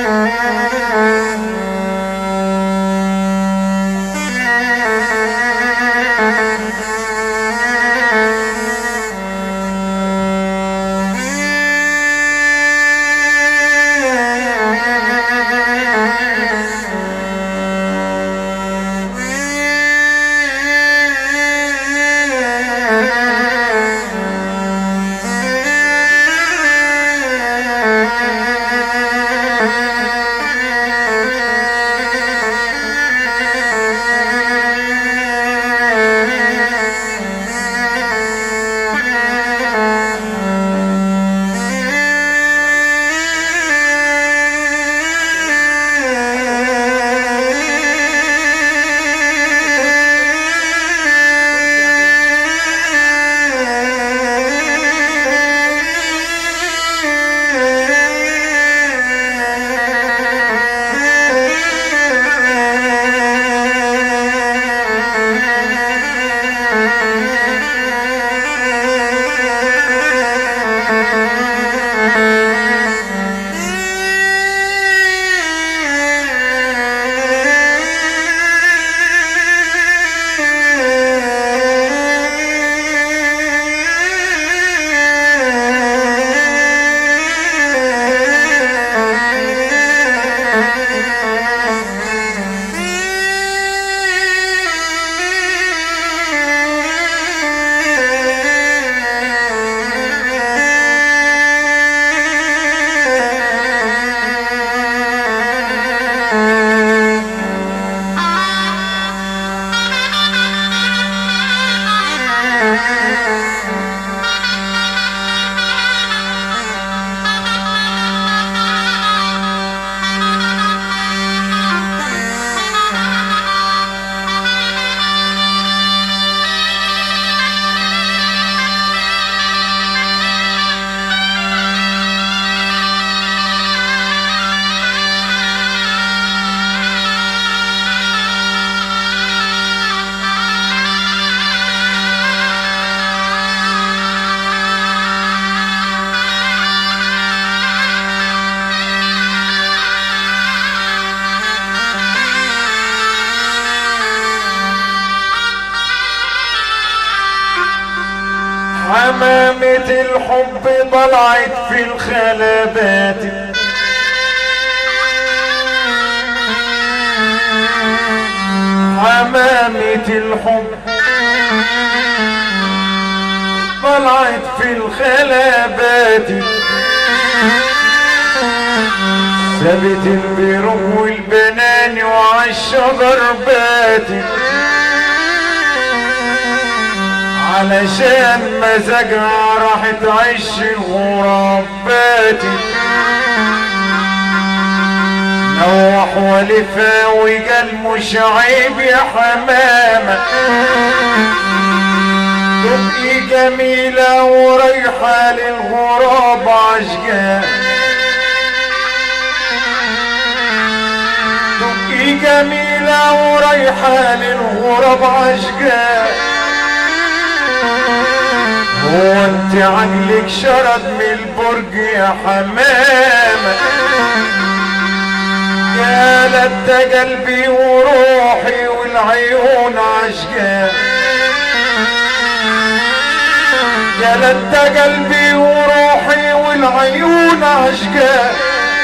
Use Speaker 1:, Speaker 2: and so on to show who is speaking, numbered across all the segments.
Speaker 1: حمامة الحب طلعت في الخلبات حمامة الحب طلعت في الخلبات سابت البيروم والبنان وعالشجر باتت علشان مزاجها راح تعيش الغربات نوح ولفا وقال مش عيب يا حمامة تبقي جميلة ورايحة للغراب عشقان تبقي جميلة ورايحة للغراب عشقان هو انت عقلك شرد من البرج يا حمامة قالت ده قلبي وروحي والعيون عشقان قالت ده قلبي وروحي والعيون عشقان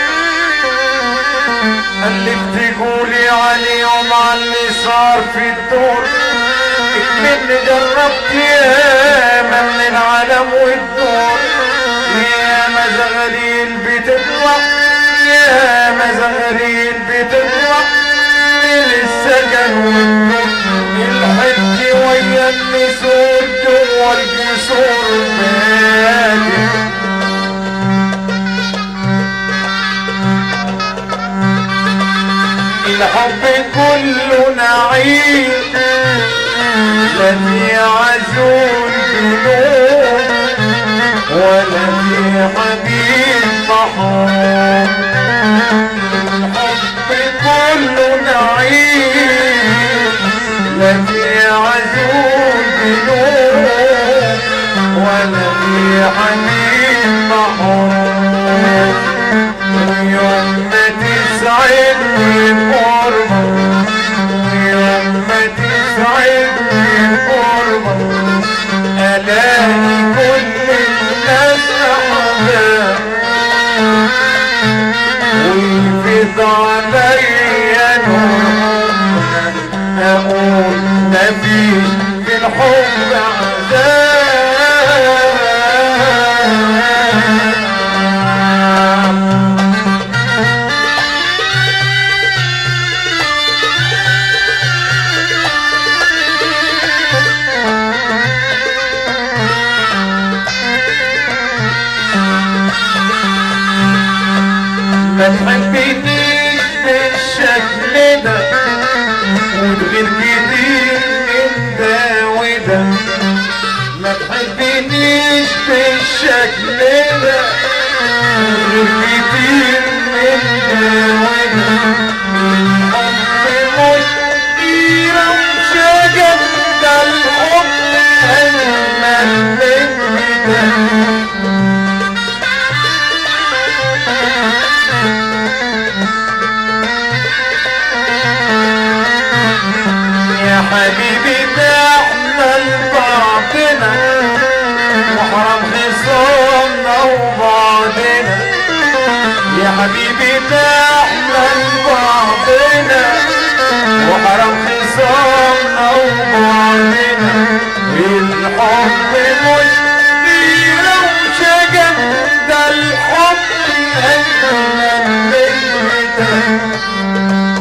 Speaker 1: اللي بتقولي عليهم على اللي صار في الدور من جربت ياما من العالم والدور يا مزغليل بتطلع يا مزغليل بتطلع من السجن والنور الحج ويا النسور جوا الجسور ماتت الحب كله نعيم لا في عزول جنون ولا في حبيب محروم الحب كله نعيم لا في عزول جنون ولا في حبيب محروم ويوم ما مفيش في الحب عذاب ما تحبنيش بالشكل ده وتغير كتير من ده وده ما تحبنيش بالشكل ده وتغير كتير من ده وده الحب مش غيرة وشجن ده الحب أجمل من ده يا حبيبي ده احنا لبعضنا وحرام خصامنا وبعضنا يا حبيبي ده احنا لبعضنا وحرام خصامنا وبعضنا الحب مش غيرة وشجن ده الحب أجمل من ده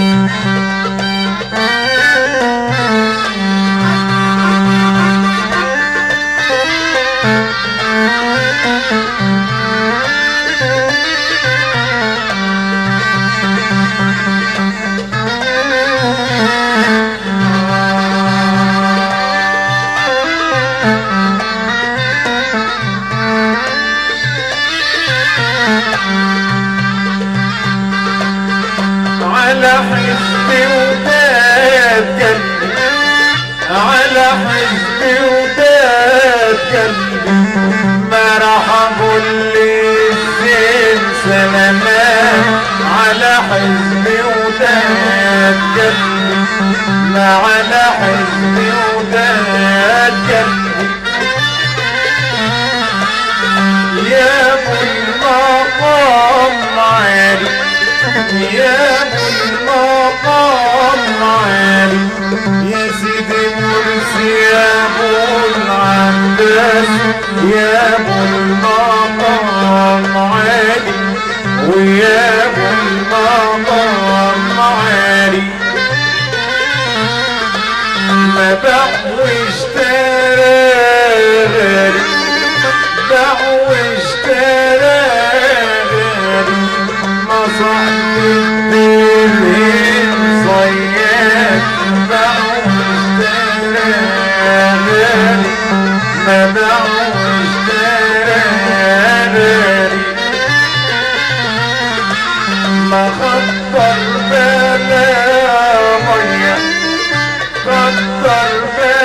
Speaker 1: على حزبي وداد قلبي على حزبي وداد قلبي ما راح اقول لي زين سلامات على حزبي وداد قلبي ما على حزبي وداد قلبي يا ابو المقام عالي يا ابو المقام عالي يا سيدي مرسي يا ابو العباس يا ابو المقام عالي ويا ابو المقام عالي ما بحوش تراري بحوش تراري ما صحت الدين صياد بحوش تراري ما بحوش تراري ما خطر بلا ميه كتر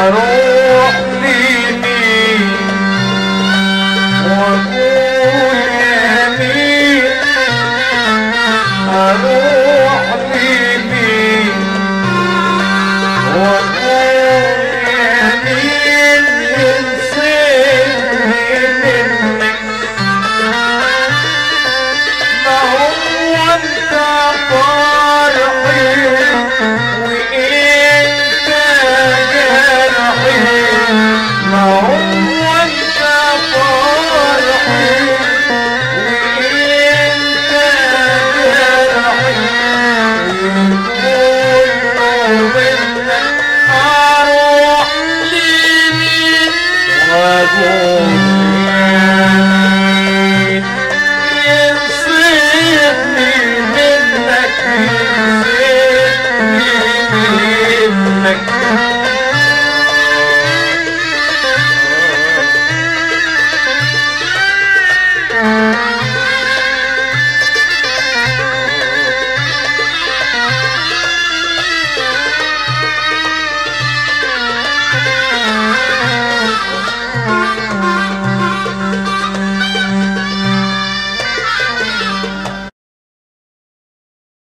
Speaker 1: أروح